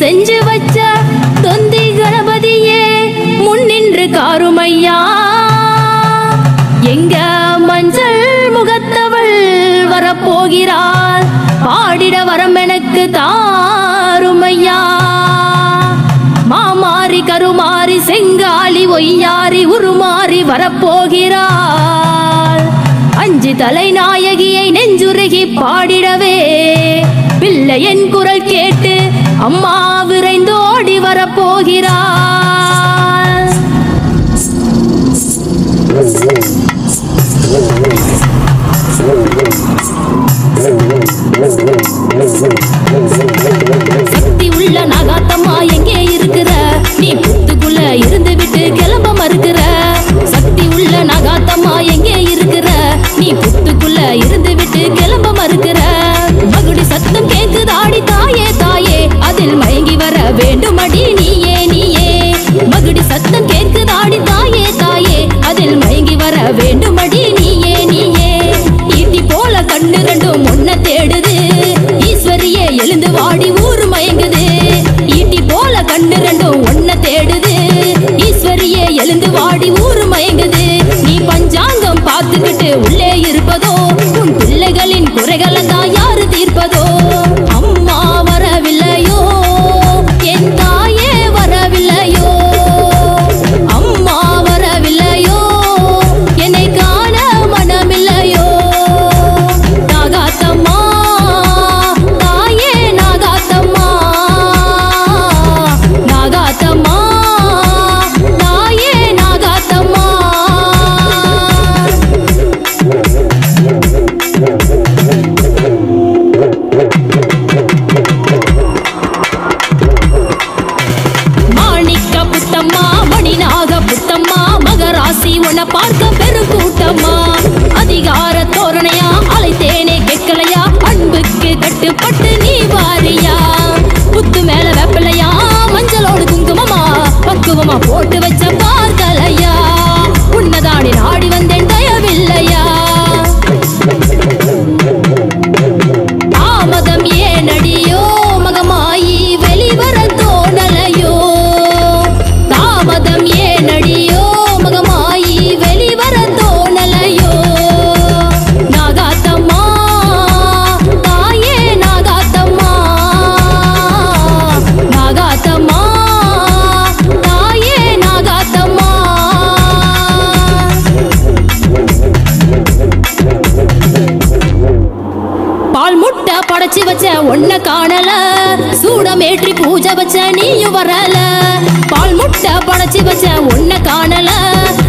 செஞ்சு வச்ச தொந்தி கணபதியே முன்னின்று காருமையா எங்க மஞ்சள் முகத்தவள் வரப்போகிறாள் பாடிட வரம் எனக்கு தாருமையா மாமாரி கருமாரி செங்காலி ஒய்யாரி உருமாறி வரப்போகிறாள் அஞ்சு தலை நாயகியை நெஞ்சுருகி பாடிடவே பிள்ளை என் குரல் கேட்டு அம்மா விரைந்தோடி வரப்போகிறாள் சக்தி உள்ள நகாத்தம்மா எங்கே இருக்கிற நீ புத்துக்குள்ள இருந்து விட்டு கிளம்ப மறுக்கிற சக்தி உள்ள நகாத்தம்மா எங்கே இருக்கிற நீ புத்துக்குள்ள இருந்து விட்டு கிளம்ப மறுக்கிற மகுடி சத்தம் கேக்குதாடி தாயே தாயே அதில் மயங்கி வர வேண்டுமடி நீயே நீயே மகுடி சத்தம் கேக்குதாடி தாயே தாயே அதில் மயங்கி வர வேண்டுமடி நீயே நீயே ஈட்டி போல கண்ணு ரெண்டும் ஒன்ன தேடுது ஈஸ்வரியே எழுந்து வாடி ஊரு மயங்குது ஈட்டி போல கண்ணு ரெண்டும் ஒன்ன தேடுது ஈஸ்வரியே எழுந்து வாடி ஊரு மயங்குது நீ பஞ்சாங்கம் பார்த்துக்கிட்டு உள்ளே இருப்பதோ உன் பிள்ளைகளின் குறைகளை தான் யாரு தீர்ப்பதோ அம்மா வரவில்லையோ என் தாயே வரவில்லையோ அம்மா வரவில்லையோ என்னை காண மனமில்லையோ நாகாத்தம்மா தாயே நாகாத்தம்மா நாகாத்தம்மா தாயே நாகாத்தம்மா மாணிக்க புத்தம்மா மணிநாக புத்தம்மா மகராசி உன்னை பார்க்க பெருங்கூட்டம்மா அதிகார தோரணையா அலைத்தேனே கேட்கலையா அன்புக்கு கட்டுப்பட்டு நீ வாரியா புத்து மேல வெப்பலையா மஞ்சளோடு குங்குமமா பக்குவமா போட்டு வச்ச பார்க்கலையா உன்னதாடி நாடி வந்தேன் தயவில்லையா தாமதம் ஏனடியோ மகமாயி வெளிவர தோணலையோ தாமதம் ஏனடியோ மகமாயி வெளிவர தோணலையோ நாகாத்தம்மா தாயே நாகாத்தம்மா நாகாத்தம்மா தாயே நாகாத்தம்மா பால் முட்டை படைச்சு வச்ச ஒன்ன காணல சூடமேற்றி பூஜை வச்ச நீயும் வரல பால் முட்டை படைச்சு வச்ச ஒன்ன காணல